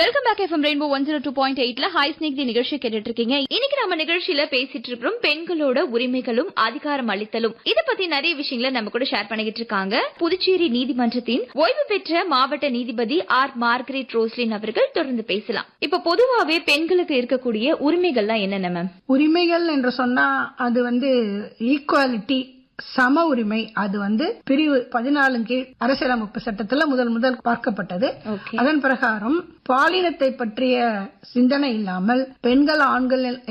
welcome back FM rainbow one zero two point எயிட்ல hi snake தி நிகழ்ச்சி கேட்டுட்டு இருக்கீங்க இன்னைக்கு நம்ம நிகழ்ச்சியில பேசிட்டு இருக்கிறோம் பெண்களோட உரிமைகளும் அதிகாரம் அளித்தலும் இத பத்தி நிறைய விஷயங்களை நம்ம கூட ஷேர் பண்ணிக்கிட்டு இருக்காங்க புதுச்சேரி நீதிமன்றத்தின் ஓய்வு பெற்ற மாவட்ட நீதிபதி ஆர் மார்கரெட் ரோஸ்லின் அவர்கள் தொடர்ந்து பேசலாம் இப்ப பொதுவாவே பெண்களுக்கு இருக்கக்கூடிய உரிமைகள்லாம் என்னென்ன மேம் உரிமைகள் என்று சொன்னா அது வந்து ஈக்குவாலிட்டி சம உரிமை அது வந்து பிரிவு பதினாலு கீழ் அரசியலமைப்பு சட்டத்துல முதல் முதல் பார்க்கப்பட்டது ஓகே அதன் பிரகாரம் பாலினத்தை பற்றிய சிந்தனை இல்லாமல் பெண்கள் ஆண்கள்